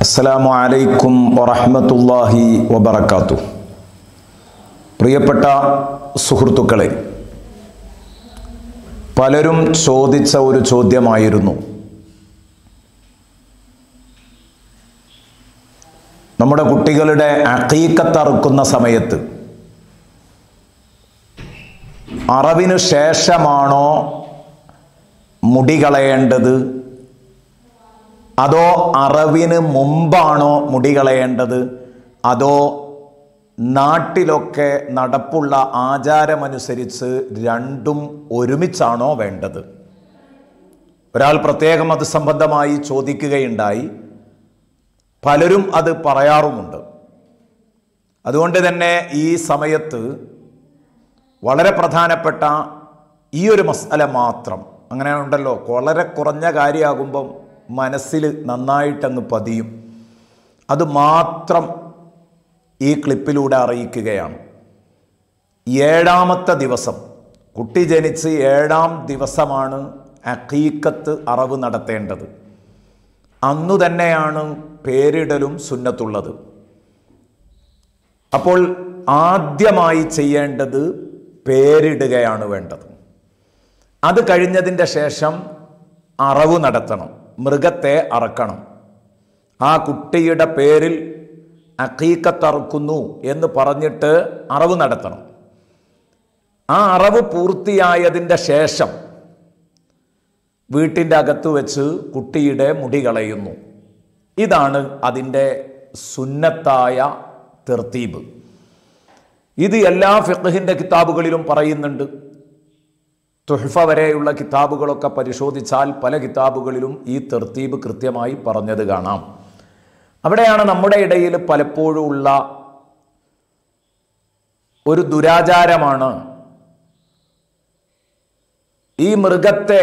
അസ്സലാമു അലൈക്കും വറഹ്മത്തുള്ളാഹി വബറകാതുഹു പ്രിയപ്പെട്ട സുഹൃത്തുക്കളെ പലരും ചോദിച്ച ഒരു ചോദ്യമായിരുന്നു നമ്മുടെ കുട്ടികളുടെ അക്കീക്കത്തറുക്കുന്ന സമയത്ത് അറവിനു ശേഷമാണോ മുടി കളയേണ്ടത് അതോ അറവിന് മുമ്പാണോ മുടി കളയേണ്ടത് അതോ നാട്ടിലൊക്കെ നടപ്പുള്ള ആചാരമനുസരിച്ച് രണ്ടും ഒരുമിച്ചാണോ വേണ്ടത് ഒരാൾ പ്രത്യേകം അത് സംബന്ധമായി ചോദിക്കുകയുണ്ടായി പലരും അത് പറയാറുമുണ്ട് അതുകൊണ്ട് തന്നെ ഈ സമയത്ത് വളരെ പ്രധാനപ്പെട്ട ഈ ഒരു മസാല മാത്രം അങ്ങനെ ഉണ്ടല്ലോ വളരെ കുറഞ്ഞ കാര്യമാകുമ്പം മനസ്സിൽ നന്നായിട്ടങ്ങ് പതിയും അത് മാത്രം ഈ ക്ലിപ്പിലൂടെ അറിയിക്കുകയാണ് ഏഴാമത്തെ ദിവസം കുട്ടി ജനിച്ച് ഏഴാം ദിവസമാണ് അക്കീക്കത്ത് അറവ് നടത്തേണ്ടത് അന്നു തന്നെയാണ് പേരിടലും സുന്നത്തുള്ളത് അപ്പോൾ ആദ്യമായി ചെയ്യേണ്ടത് പേരിടുകയാണ് വേണ്ടത് അത് കഴിഞ്ഞതിൻ്റെ ശേഷം അറവ് നടത്തണം മൃഗത്തെ അറക്കണം ആ കുട്ടിയുടെ പേരിൽ അക്കീക്കത്തറുക്കുന്നു എന്ന് പറഞ്ഞിട്ട് അറവ് നടത്തണം ആ അറവ് പൂർത്തിയായതിൻ്റെ ശേഷം വീട്ടിൻ്റെ അകത്ത് വെച്ച് കുട്ടിയുടെ മുടി കളയുന്നു ഇതാണ് അതിൻ്റെ സുന്നത്തായ തെർത്തീബ് ഇത് എല്ലാ ഫിഖഹിൻ്റെ കിതാബുകളിലും പറയുന്നുണ്ട് തുഹഫ വരെയുള്ള കിതാബുകളൊക്കെ പരിശോധിച്ചാൽ പല കിതാബുകളിലും ഈ തെർത്തീബ് കൃത്യമായി പറഞ്ഞത് കാണാം അവിടെയാണ് നമ്മുടെ ഇടയിൽ പലപ്പോഴും ഉള്ള ഒരു ദുരാചാരമാണ് ഈ മൃഗത്തെ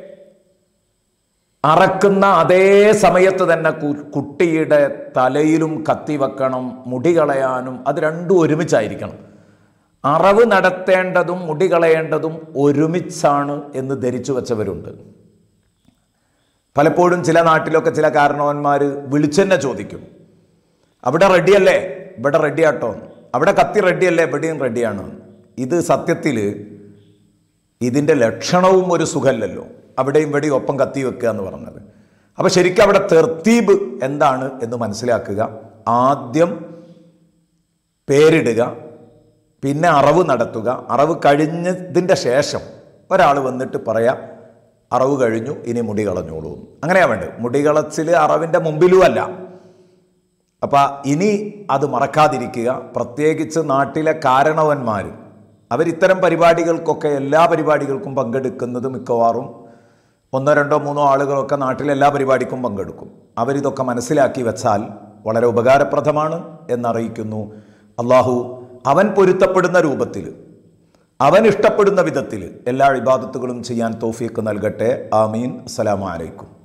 അറക്കുന്ന അതേ സമയത്ത് തന്നെ കുട്ടിയുടെ തലയിലും കത്തി വെക്കണം മുടി കളയാനും അത് രണ്ടും ഒരുമിച്ചായിരിക്കണം അറവ് നടത്തേണ്ടതും മുടി കളയേണ്ടതും ഒരുമിച്ചാണ് എന്ന് ധരിച്ചു വെച്ചവരുണ്ട് പലപ്പോഴും ചില നാട്ടിലൊക്കെ ചില കാരണവന്മാർ വിളിച്ചെന്നെ ചോദിക്കും അവിടെ റെഡിയല്ലേ ഇവിടെ റെഡിയാട്ടോ അവിടെ കത്തി റെഡിയല്ലേ ഇവിടെയും റെഡിയാണ് ഇത് സത്യത്തിൽ ഇതിൻ്റെ ലക്ഷണവും ഒരു സുഖമല്ലല്ലോ അവിടെയും ഇവിടെയും ഒപ്പം കത്തി വെക്കുക എന്ന് പറഞ്ഞത് അപ്പോൾ ശരിക്കും അവിടെ തെർത്തീബ് എന്താണ് എന്ന് മനസ്സിലാക്കുക ആദ്യം പേരിടുക പിന്നെ അറവ് നടത്തുക അറവ് കഴിഞ്ഞതിൻ്റെ ശേഷം ഒരാൾ വന്നിട്ട് പറയാം അറവ് കഴിഞ്ഞു ഇനി മുടി കളഞ്ഞോളൂ അങ്ങനെയാ വേണ്ടത് മുടി കളച്ചിൽ അറവിൻ്റെ മുമ്പിലും അല്ല അപ്പം ഇനി അത് മറക്കാതിരിക്കുക പ്രത്യേകിച്ച് നാട്ടിലെ കാരണവന്മാർ അവരിത്തരം പരിപാടികൾക്കൊക്കെ എല്ലാ പരിപാടികൾക്കും പങ്കെടുക്കുന്നത് മിക്കവാറും ഒന്നോ രണ്ടോ മൂന്നോ ആളുകളൊക്കെ നാട്ടിലെ എല്ലാ പരിപാടിക്കും പങ്കെടുക്കും അവരിതൊക്കെ മനസ്സിലാക്കി വെച്ചാൽ വളരെ ഉപകാരപ്രദമാണ് എന്നറിയിക്കുന്നു അള്ളാഹു അവൻ പൊരുത്തപ്പെടുന്ന രൂപത്തിൽ അവൻ ഇഷ്ടപ്പെടുന്ന വിധത്തിൽ എല്ലാ ഇബാദത്തുകളും ചെയ്യാൻ തോഫീക്ക് നൽകട്ടെ ആമീൻ അസ്സലാമു അലൈക്കും